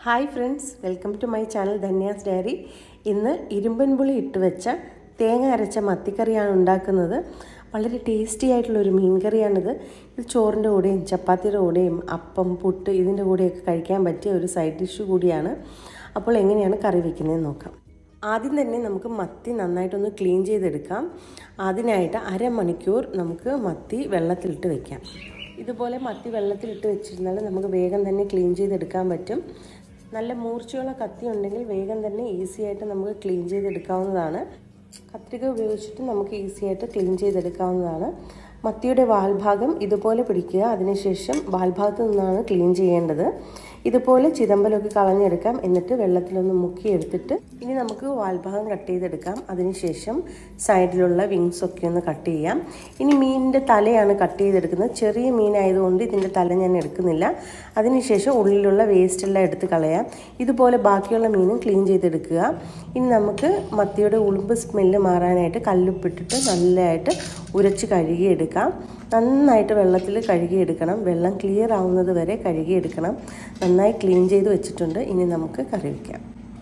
hi friends welcome to my channel Dhanya's diary ഇന്ന് ഇരുമ്പൻ പുളി ഇട്ട് വെച്ച തേങ്ങ അരച്ച മത്തിക്കറിയാണ് ഉണ്ടാക്കുന്നത് വളരെ ടേസ്റ്റി ആയിട്ടുള്ളൊരു മീൻ കറിയാണിത് ഇത് ചോറിൻ്റെ കൂടെയും ചപ്പാത്തിയുടെ കൂടെയും അപ്പം പുട്ട് ഇതിൻ്റെ കൂടെയൊക്കെ കഴിക്കാൻ പറ്റിയ ഒരു സൈഡ് ഡിഷ് കൂടിയാണ് അപ്പോൾ എങ്ങനെയാണ് കറി വയ്ക്കുന്നതെന്ന് നോക്കാം ആദ്യം തന്നെ നമുക്ക് മത്തി നന്നായിട്ടൊന്ന് ക്ലീൻ ചെയ്തെടുക്കാം അതിനായിട്ട് അരമണിക്കൂർ നമുക്ക് മത്തി വെള്ളത്തിലിട്ട് വെക്കാം ഇതുപോലെ മത്തി വെള്ളത്തിലിട്ട് വെച്ചിരുന്നാൽ നമുക്ക് വേഗം തന്നെ ക്ലീൻ ചെയ്തെടുക്കാൻ പറ്റും നല്ല മൂർച്ചയുള്ള കത്തി ഉണ്ടെങ്കിൽ വേഗം തന്നെ ഈസി ആയിട്ട് നമുക്ക് ക്ലീൻ ചെയ്തെടുക്കാവുന്നതാണ് കത്രിക ഉപയോഗിച്ചിട്ട് നമുക്ക് ഈസി ആയിട്ട് ക്ലീൻ ചെയ്തെടുക്കാവുന്നതാണ് മത്തിയുടെ വാൽഭാഗം ഇതുപോലെ പിടിക്കുക അതിനുശേഷം വാൽഭാഗത്ത് നിന്നാണ് ക്ലീൻ ചെയ്യേണ്ടത് ഇതുപോലെ ചിതമ്പലൊക്കെ കളഞ്ഞെടുക്കാം എന്നിട്ട് വെള്ളത്തിലൊന്ന് മുക്കിയെടുത്തിട്ട് ഇനി നമുക്ക് വാൽഭാഗം കട്ട് ചെയ്തെടുക്കാം അതിനുശേഷം സൈഡിലുള്ള വിങ്സ് ഒക്കെ ഒന്ന് കട്ട് ചെയ്യാം ഇനി മീനിൻ്റെ തലയാണ് കട്ട് ചെയ്തെടുക്കുന്നത് ചെറിയ മീനായതുകൊണ്ട് ഇതിൻ്റെ തല ഞാൻ എടുക്കുന്നില്ല അതിനുശേഷം ഉള്ളിലുള്ള വേസ്റ്റ് എല്ലാം എടുത്ത് കളയാം ഇതുപോലെ ബാക്കിയുള്ള മീനും ക്ലീൻ ചെയ്തെടുക്കുക ഇനി നമുക്ക് മത്തിയുടെ ഉളുമ്പ് സ്മെല്ല് മാറാനായിട്ട് കല്ലുപ്പിട്ടിട്ട് നല്ലതായിട്ട് ഉരച്ച് കഴുകിയെടുക്കാം നന്നായിട്ട് വെള്ളത്തിൽ കഴുകിയെടുക്കണം വെള്ളം ക്ലിയർ ആവുന്നത് വരെ കഴുകിയെടുക്കണം നന്നായി ക്ലീൻ ചെയ്ത് വെച്ചിട്ടുണ്ട് ഇനി നമുക്ക് കറി വയ്ക്കാം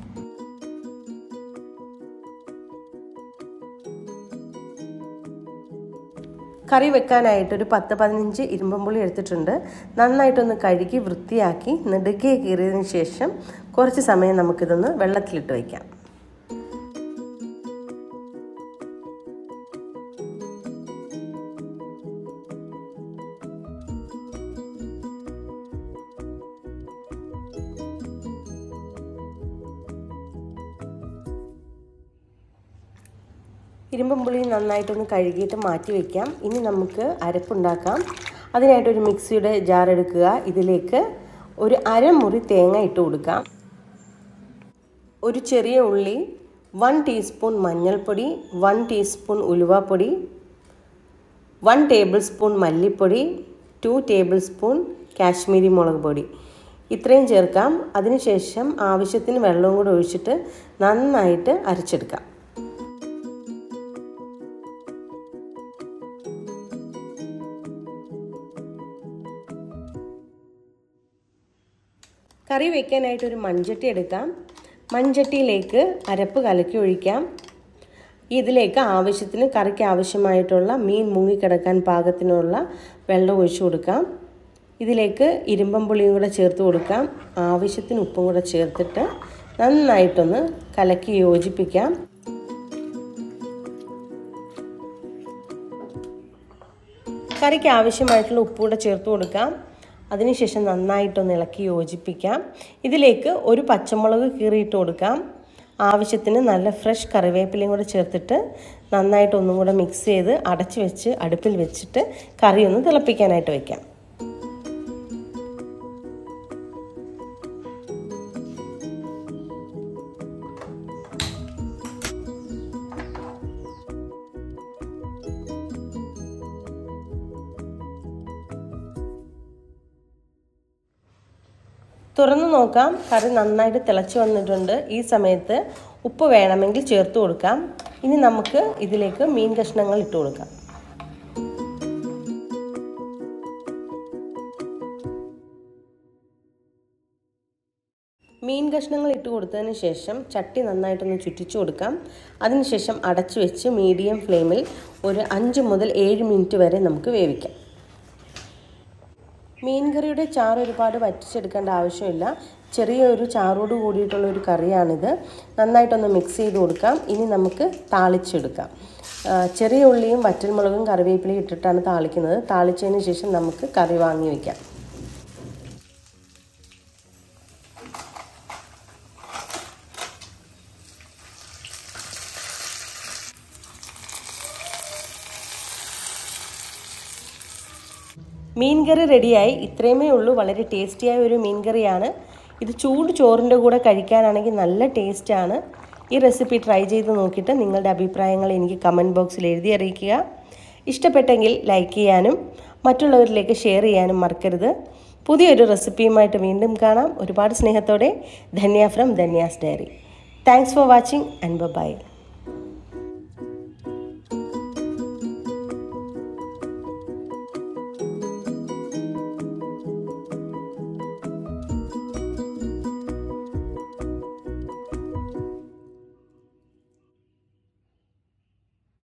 കറി വെക്കാനായിട്ട് ഒരു പത്ത് പതിനഞ്ച് ഇരുമ്പമ്പുളി എടുത്തിട്ടുണ്ട് നന്നായിട്ടൊന്ന് കഴുകി വൃത്തിയാക്കി നെടുകെ കീറിയതിന് ശേഷം കുറച്ച് സമയം നമുക്കിതൊന്ന് വെള്ളത്തിലിട്ട് വയ്ക്കാം ഇരുമ്പും പുളി നന്നായിട്ടൊന്ന് കഴുകിയിട്ട് മാറ്റി വയ്ക്കാം ഇനി നമുക്ക് അരപ്പുണ്ടാക്കാം അതിനായിട്ടൊരു മിക്സിയുടെ ജാർ എടുക്കുക ഇതിലേക്ക് ഒരു അരമുറി തേങ്ങ ഇട്ട് കൊടുക്കാം ഒരു ചെറിയ ഉള്ളി വൺ ടീസ്പൂൺ മഞ്ഞൾപ്പൊടി വൺ ടീസ്പൂൺ ഉലുവാപ്പൊടി വൺ ടേബിൾ സ്പൂൺ മല്ലിപ്പൊടി ടു ടേബിൾ സ്പൂൺ കാശ്മീരി മുളക് പൊടി ഇത്രയും ചേർക്കാം അതിനുശേഷം ആവശ്യത്തിന് വെള്ളവും കൂടെ ഒഴിച്ചിട്ട് നന്നായിട്ട് അരച്ചെടുക്കാം കറി വയ്ക്കാനായിട്ട് ഒരു മൺചട്ടി എടുക്കാം മൺചട്ടിയിലേക്ക് അരപ്പ് കലക്കി ഒഴിക്കാം ഇതിലേക്ക് ആവശ്യത്തിന് കറിക്ക് ആവശ്യമായിട്ടുള്ള മീൻ മുങ്ങിക്കിടക്കാൻ പാകത്തിനുള്ള വെള്ളം ഒഴിച്ചു കൊടുക്കാം ഇതിലേക്ക് ഇരുമ്പം പുളിയും കൂടെ ചേർത്ത് കൊടുക്കാം ആവശ്യത്തിന് ഉപ്പും കൂടെ ചേർത്തിട്ട് നന്നായിട്ടൊന്ന് കലക്കി യോജിപ്പിക്കാം കറിക്ക് ആവശ്യമായിട്ടുള്ള ഉപ്പ് കൂടെ ചേർത്ത് കൊടുക്കാം അതിനുശേഷം നന്നായിട്ടൊന്ന് ഇളക്കി യോജിപ്പിക്കാം ഇതിലേക്ക് ഒരു പച്ചമുളക് കീറിയിട്ട് കൊടുക്കാം ആവശ്യത്തിന് നല്ല ഫ്രഷ് കറിവേപ്പിലയും കൂടെ ചേർത്തിട്ട് നന്നായിട്ട് ഒന്നും കൂടെ മിക്സ് ചെയ്ത് അടച്ച് വെച്ച് അടുപ്പിൽ വെച്ചിട്ട് കറി ഒന്ന് തിളപ്പിക്കാനായിട്ട് വയ്ക്കാം തുറന്നു നോക്കാം കറി നന്നായിട്ട് തിളച്ച് വന്നിട്ടുണ്ട് ഈ സമയത്ത് ഉപ്പ് വേണമെങ്കിൽ ചേർത്ത് കൊടുക്കാം ഇനി നമുക്ക് ഇതിലേക്ക് മീൻ കഷ്ണങ്ങൾ ഇട്ട് കൊടുക്കാം മീൻ കഷ്ണങ്ങൾ ഇട്ട് കൊടുത്തതിന് ശേഷം ചട്ടി നന്നായിട്ടൊന്ന് ചുറ്റിച്ചു കൊടുക്കാം അതിനുശേഷം അടച്ചു വെച്ച് മീഡിയം ഫ്ലെയിമിൽ ഒരു അഞ്ച് മുതൽ ഏഴ് മിനിറ്റ് വരെ നമുക്ക് വേവിക്കാം മീൻ കറിയുടെ ചാറ് ഒരുപാട് വറ്റിച്ചെടുക്കേണ്ട ആവശ്യമില്ല ചെറിയൊരു ചാറോട് കൂടിയിട്ടുള്ള ഒരു കറിയാണിത് നന്നായിട്ടൊന്ന് മിക്സ് ചെയ്ത് കൊടുക്കാം ഇനി നമുക്ക് താളിച്ചെടുക്കാം ചെറിയ ഉള്ളിയും വറ്റൽമുളകും കറിവേപ്പിലയും ഇട്ടിട്ടാണ് താളിക്കുന്നത് താളിച്ചതിന് ശേഷം നമുക്ക് കറി വാങ്ങി വയ്ക്കാം മീൻ കറി റെഡിയായി ഇത്രയുമേ ഉള്ളൂ വളരെ ടേസ്റ്റിയായ ഒരു മീൻ കറിയാണ് ഇത് ചൂട് ചോറിൻ്റെ കൂടെ കഴിക്കാനാണെങ്കിൽ നല്ല ടേസ്റ്റാണ് ഈ റെസിപ്പി ട്രൈ ചെയ്ത് നോക്കിയിട്ട് നിങ്ങളുടെ അഭിപ്രായങ്ങൾ എനിക്ക് കമൻറ്റ് ബോക്സിൽ എഴുതി അറിയിക്കുക ഇഷ്ടപ്പെട്ടെങ്കിൽ ലൈക്ക് ചെയ്യാനും മറ്റുള്ളവരിലേക്ക് ഷെയർ ചെയ്യാനും മറക്കരുത് പുതിയൊരു റെസിപ്പിയുമായിട്ട് വീണ്ടും കാണാം ഒരുപാട് സ്നേഹത്തോടെ Dhanya from Dhanya's diary thanks for watching and by